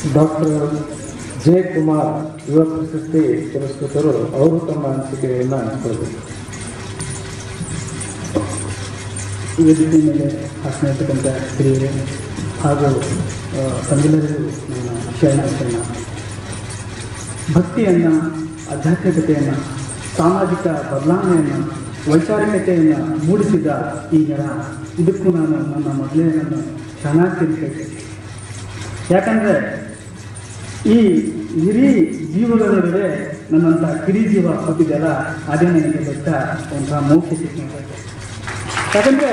Doctor Jayakumar ಯುವ ಪ್ರಶಸ್ತಿ ಪುರಸ್ಕೃತರು ಅವರು ತಮ್ಮ ಅನಿಸಿಕೆಗಳನ್ನು ಹಂಚಿಕೊಳ್ಬೇಕು ವೇದಿಕೆ ಮೇಲೆ ಹಾಸನಿರ್ತಕ್ಕಂಥ ಹಿರಿಯರೇ ಹಾಗೂ ಆ, ತಮ್ಮೆಲ್ಲರಿಗೂ ನನ್ನ ಶರಣಾರ್ಥನ ಭಕ್ತಿಯನ್ನು ಆಧ್ಯಾತ್ಮಿಕತೆಯನ್ನು ಸಾಮಾಜಿಕ ಬದಲಾವಣೆಯನ್ನು ವೈಚಾರಿಕತೆಯನ್ನು ಮೂಡಿಸಿದ ಈ ಜನ ಇದಕ್ಕೂ ನಾನು ನನ್ನ ಮೊದಲೇ ನನ್ನ ಶರಣಾರ್ಥಿ ಅಂತ ಹೇಳ್ತೀನಿ. ಯಾಕಂದರೆ ಈ ಹಿರಿ ಜೀವಗಳ ನಡುವೆ ನನ್ನಂಥ ಕಿರಿ ಜೀವ ಹುಟ್ಟಿದೆಲ್ಲ ಅದೇ ನನಗೆ ದೊಡ್ಡ ಒಂಥರ ಮೋಕ್ಷ ಸಿಕ್ಕಿದೆ ಯಾಕಂದರೆ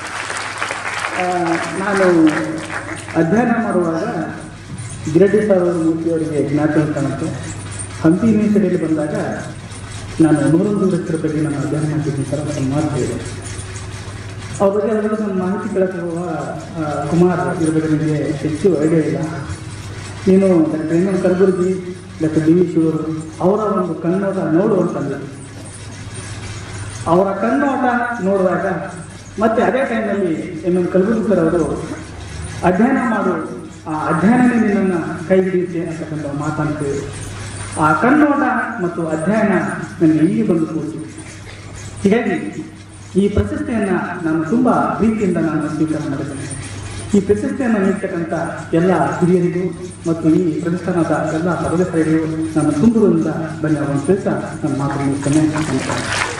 ನಾನು ಅಧ್ಯಯನ ಮಾಡುವಾಗ ಗಿರಡಿ ಸಾವಿರ ಮೂರ್ತಿಯವರಿಗೆ ಜ್ಞಾಪಕ ಕಾಣುತ್ತೆ ಹಂಪಿ ಯೂನಿವರ್ಸಿಟಿಯಲ್ಲಿ ಬಂದಾಗ ನಾನು ನೂರೊಂದು ವೃತ್ತರ ಬಗ್ಗೆ ನಾನು ಅಧ್ಯಯನ ಮಾಡ್ತಿದ್ದೀನಿ ಸರ್ ಅಂತ ಮಾಡ್ತಿದ್ದೆ ಅವ್ರ ಬಗ್ಗೆ ಅದರಲ್ಲಿ ನಾನು ಮಾಹಿತಿ ಕೇಳಕ್ಕೆ ಹೋಗುವ ಆ, ಕುಮಾರ್ ಇದ್ರ ಬಗ್ಗೆ ನನಗೆ ಹೆಚ್ಚು ಐಡಿಯಾ ಇಲ್ಲ ನೀನು doctor N M Kalaburagi doctor D V ಶಿವರು ಅವರ ಒಂದು ಕನ್ನಡ ನೋಡುವಂತಲ್ಲ ಅವರ ಕಣ್ಣೋಟ ನೋಡಿದಾಗ ಮತ್ತೆ ಅದೇ ಟೈಮ್ನಲ್ಲಿ ಎಂ ಎಂ ಕಲಬುರ್ಗಿ ಸರ್ ಅವರು ಅಧ್ಯಯನ ಮಾಡು ಆ ಅಧ್ಯಯನನೇ ನಿನ್ನನ್ನು ಕೈ ಹಿಡಿಯುತ್ತೆ ಅಂತಕ್ಕಂಥ ಮಾತಂತೇವೆ ಆ ಕಣ್ಣೋಟ ಮತ್ತು ಅಧ್ಯಯನ ನನಗೆ ಇಲ್ಲಿ ಬಂದು ಕೂತು ಹೀಗಾಗಿ ಈ ಪ್ರಶಸ್ತಿಯನ್ನು ನಾನು ತುಂಬ ಪ್ರೀತಿಯಿಂದ ನಾನು ಸ್ವೀಕಾರ ಮಾಡಿದ್ದೇನೆ ಈ ಪ್ರಶಸ್ತಿಯನ್ನು ನೀಡ್ತಕ್ಕಂಥ ಎಲ್ಲ ಹಿರಿಯರಿಗೂ ಮತ್ತು ಈ ಪ್ರತಿಷ್ಠಾನದ ಎಲ್ಲ ಸದಸ್ಯರಿಗೂ ನಾನು ತುಂಬುವುದರಿಂದ ಧನ್ಯವಾದ ತಿಳಿಸ ನನ್ನ ಮಾತು ಮುಗಿಸ್ತೇನೆ ನಮಸ್ಕಾರ